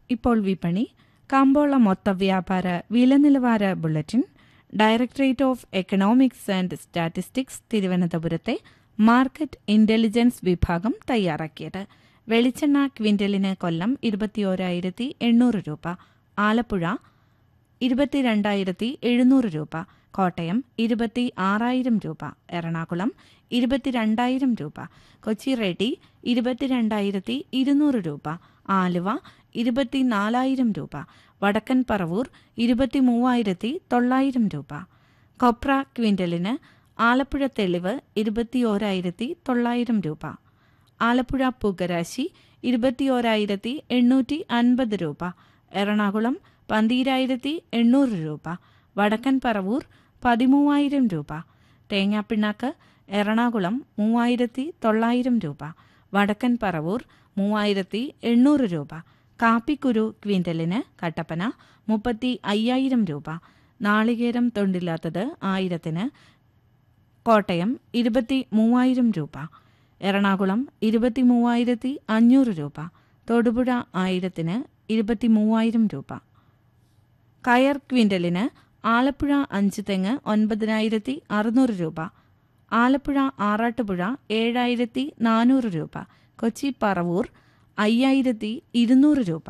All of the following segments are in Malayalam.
ഇപ്പോൾ വിപണി കമ്പോള മൊത്ത വ്യാപാര വില നിലവാര bulletin directorate of economics and statistics തിരുവനന്തപുരത്തെ മാർക്കറ്റ് ഇന്റലിജൻസ് വിഭാഗം തയ്യാറാക്കിയത് വെളിച്ചെണ്ണ ക്വിന്റലിന് കൊല്ലം ഇരുപത്തിയോരായിരത്തി എണ്ണൂറ് രൂപ ആലപ്പുഴ ഇരുപത്തിരണ്ടായിരത്തി എഴുന്നൂറ് രൂപ കോട്ടയം ഇരുപത്തി ആറായിരം രൂപ എറണാകുളം ഇരുപത്തിരണ്ടായിരം രൂപ കൊച്ചി റെഡി ഇരുപത്തിരണ്ടായിരത്തി ഇരുന്നൂറ് രൂപ ആലുവ ഇരുപത്തിനാലായിരം രൂപ വടക്കൻ പറവൂർ ഇരുപത്തി മൂവായിരത്തി തൊള്ളായിരം രൂപ കൊപ്ര ക്വിന്റലിന് ആലപ്പുഴ തെളിവ് ഇരുപത്തിയോരായിരത്തി തൊള്ളായിരം രൂപ ആലപ്പുഴ പുകരാശി ഇരുപത്തിയോരായിരത്തി എണ്ണൂറ്റി അൻപത് രൂപ എറണാകുളം പന്തീരായിരത്തി എണ്ണൂറ് രൂപ വടക്കൻ പറവൂർ പതിമൂവായിരം രൂപ തേങ്ങാപ്പിണ്ണാക്ക് എറണാകുളം മൂവായിരത്തി തൊള്ളായിരം രൂപ വടക്കൻ പറവൂർ മൂവായിരത്തി എണ്ണൂറ് രൂപ കാപ്പിക്കുരു ക്വിൻ്റലിന് കട്ടപ്പന മുപ്പത്തി അയ്യായിരം രൂപ നാളികേരം തൊണ്ടില്ലാത്തത് ആയിരത്തിന് കോട്ടയം ഇരുപത്തി മൂവായിരം രൂപ എറണാകുളം ഇരുപത്തി മൂവായിരത്തി അഞ്ഞൂറ് രൂപ തൊടുപുഴ ആയിരത്തിന് ഇരുപത്തി മൂവായിരം രൂപ കയർ ക്വിൻ്റലിന് ആലപ്പുഴ അഞ്ച് തെങ്ങ് ഒൻപതിനായിരത്തി അറുന്നൂറ് രൂപ ആലപ്പുഴ ആറാട്ടുപുഴ ഏഴായിരത്തി നാനൂറ് രൂപ കൊച്ചി പറവൂർ അയ്യായിരത്തി ഇരുന്നൂറ് രൂപ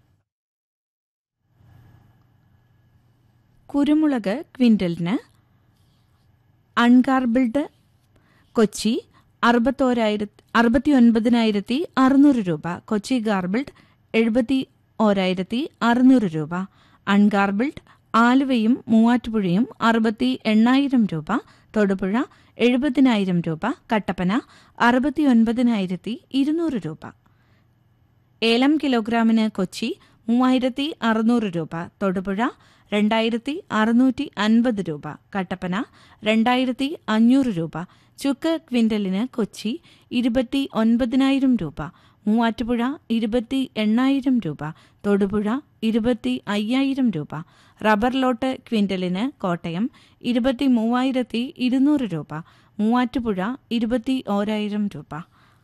കുരുമുളക് ക്വിൻ്റലിന് അൺഗാർബിൾഡ് കൊച്ചി അറുപത്തോരായിരത്തി അറുപത്തി ഒൻപതിനായിരത്തി അറുന്നൂറ് രൂപ കൊച്ചി ഗാർബിൾഡ് എഴുപത്തി ഓരായിരത്തി അറുന്നൂറ് രൂപ അൺഗാർബിൾഡ് ആലുവയും മൂവാറ്റുപുഴയും അറുപത്തി എണ്ണായിരം രൂപ തൊടുപുഴ എഴുപതിനായിരം രൂപ കട്ടപ്പന അറുപത്തി ഒൻപതിനായിരത്തി ഇരുന്നൂറ് രൂപ ഏലം കിലോഗ്രാമിന് കൊച്ചി മൂവായിരത്തി അറുന്നൂറ് രൂപ തൊടുപുഴ രണ്ടായിരത്തി അറുന്നൂറ്റി അൻപത് രൂപ കട്ടപ്പന രണ്ടായിരത്തി അഞ്ഞൂറ് രൂപ ചുക്ക് ക്വിൻ്റലിന് കൊച്ചി ഇരുപത്തി ഒൻപതിനായിരം രൂപ മൂവാറ്റുപുഴ ഇരുപത്തി എണ്ണായിരം രൂപ തൊടുപുഴ ഇരുപത്തി അയ്യായിരം രൂപ റബ്ബർ ലോട്ട് ക്വിൻ്റലിന് കോട്ടയം ഇരുപത്തി മൂവായിരത്തി ഇരുന്നൂറ് രൂപ മൂവാറ്റുപുഴ ഇരുപത്തി ഓരായിരം രൂപ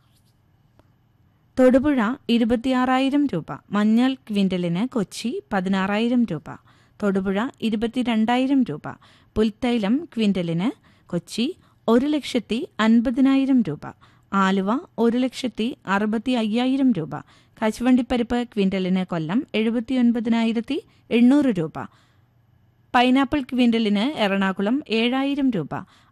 തൊടുപുഴ ഇരുപത്തിയാറായിരം രൂപ മഞ്ഞൾ ക്വിൻ്റലിന് കൊച്ചി പതിനാറായിരം രൂപ തൊടുപുഴ ഇരുപത്തിരണ്ടായിരം രൂപ പുൽത്തൈലം ക്വിൻ്റലിന് കൊച്ചി ഒരു ലക്ഷത്തി അൻപതിനായിരം രൂപ ആലുവ ഒരു ലക്ഷത്തി അറുപത്തി അയ്യായിരം രൂപ കശുവണ്ടിപ്പരിപ്പ് ക്വിൻ്റലിന് കൊല്ലം എഴുപത്തിയൊൻപതിനായിരത്തി എണ്ണൂറ് രൂപ പൈനാപ്പിൾ ക്വിൻ്റലിന് എറണാകുളം ഏഴായിരം രൂപ